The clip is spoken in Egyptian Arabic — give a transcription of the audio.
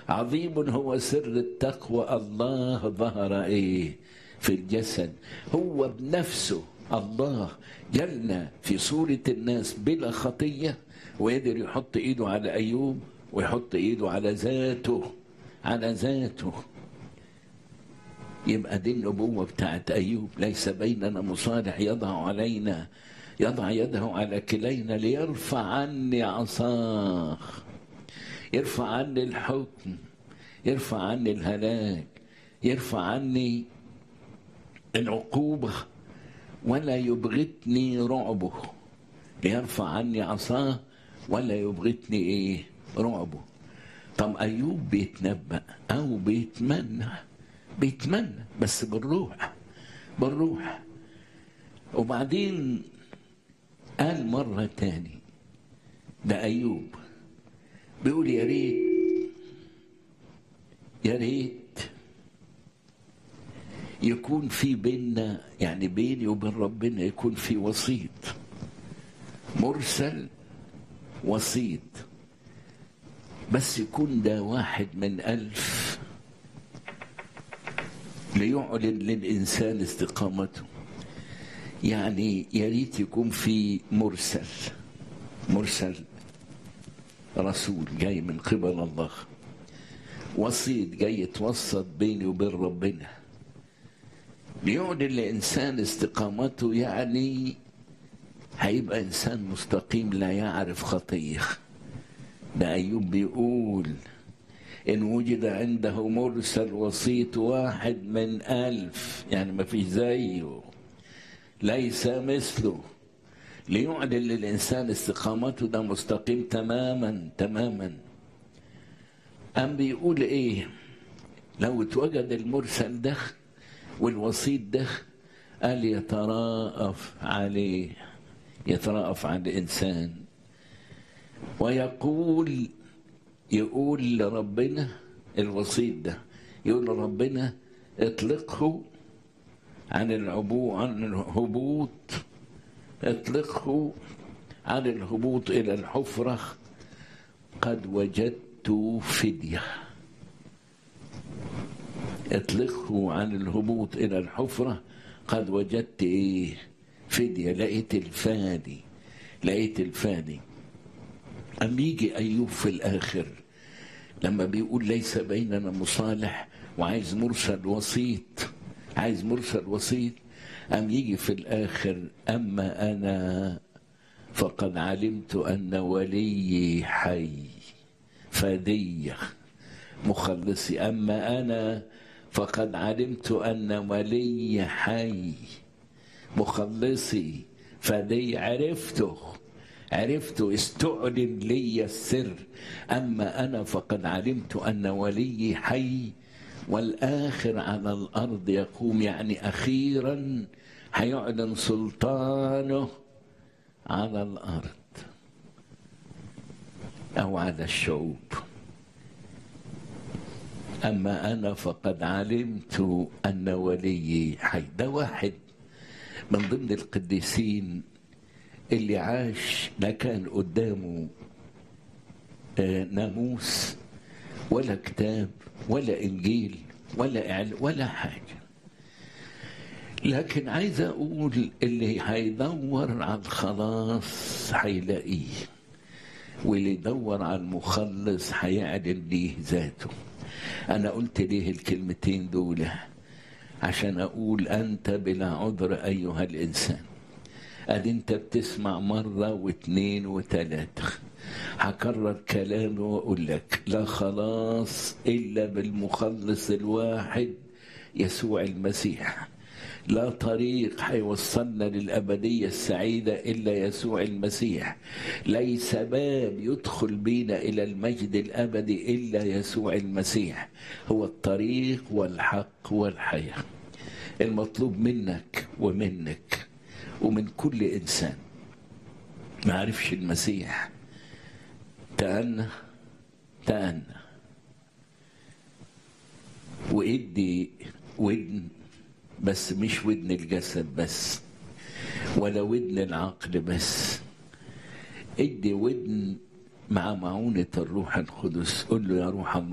عظيم هو سر التقوى الله ظهر ايه في الجسد هو بنفسه الله جلنا في صورة الناس بلا خطية وقدر يحط ايده على ايوب ويحط ايده على ذاته على ذاته يبقى دي النبوة بتاعت أيوب ليس بيننا مصالح يضع علينا يضع يده على كلينا ليرفع عني عصاه يرفع عني الحكم يرفع عني الهلاك يرفع عني العقوبة ولا يبغتني رعبه ليرفع عني عصاه ولا يبغتني ايه رعبه طب ايوب بيتنبأ او بيتمنى بيتمنى بس بالروح بالروح وبعدين قال مرة تاني ده أيوب بيقول يا ريت يا ريت يكون في بيننا يعني بيني وبين ربنا يكون في وسيط مرسل وسيط بس يكون ده واحد من ألف ليعلن للإنسان استقامته يعني يا ريت يكون في مرسل مرسل رسول جاي من قبل الله وسيط جاي يتوسط بيني وبين ربنا ليعلن لإنسان استقامته يعني هيبقى إنسان مستقيم لا يعرف خطية ده أيوب بيقول إن وجد عنده مرسل وسيط واحد من ألف يعني ما فيش زيه ليس مثله ليعلن للإنسان استقامته ده مستقيم تماما تماما أم بيقول إيه لو اتوجد المرسل ده والوسيط ده قال يتراءف عليه يتراءف على الإنسان ويقول يقول لربنا الوسيط ده يقول لربنا اطلقه عن العبو عن الهبوط اطلقه عن الهبوط إلى الحفرة قد وجدت فدية اطلقه عن الهبوط إلى الحفرة قد وجدت إيه فدية لقيت الفادي لقيت الفادي أم يجي أيوب في الآخر لما بيقول ليس بيننا مصالح وعايز مرسل وسيط عايز مرسل وسيط أم يجي في الآخر أما أنا فقد علمت أن ولي حي فدية مخلصي أما أنا فقد علمت أن ولي حي مخلصي فدي عرفته عرفت استعلن لي السر أما أنا فقد علمت أن ولي حي والآخر على الأرض يقوم يعني أخيرا هيعلن سلطانه على الأرض أو على الشعوب أما أنا فقد علمت أن وليي حي ده واحد من ضمن القديسين اللي عاش لا كان قدامه ناموس ولا كتاب ولا انجيل ولا إعلان ولا حاجه لكن عايز اقول اللي هيدور على الخلاص هيلاقيه واللي يدور على المخلص هيعلن ليه ذاته انا قلت ليه الكلمتين دول عشان اقول انت بلا عذر ايها الانسان ادي انت بتسمع مرة واثنين وثلاثة هكرر كلامي واقول لك لا خلاص الا بالمخلص الواحد يسوع المسيح لا طريق هيوصلنا للأبدية السعيدة إلا يسوع المسيح ليس باب يدخل بينا إلى المجد الأبدي إلا يسوع المسيح هو الطريق والحق والحياة المطلوب منك ومنك ومن كل إنسان ما عرفش المسيح تأنى تأنى وإدي ودن بس مش ودن الجسد بس ولا ودن العقل بس ادي ودن مع معونة الروح القدس قل له يا روح الله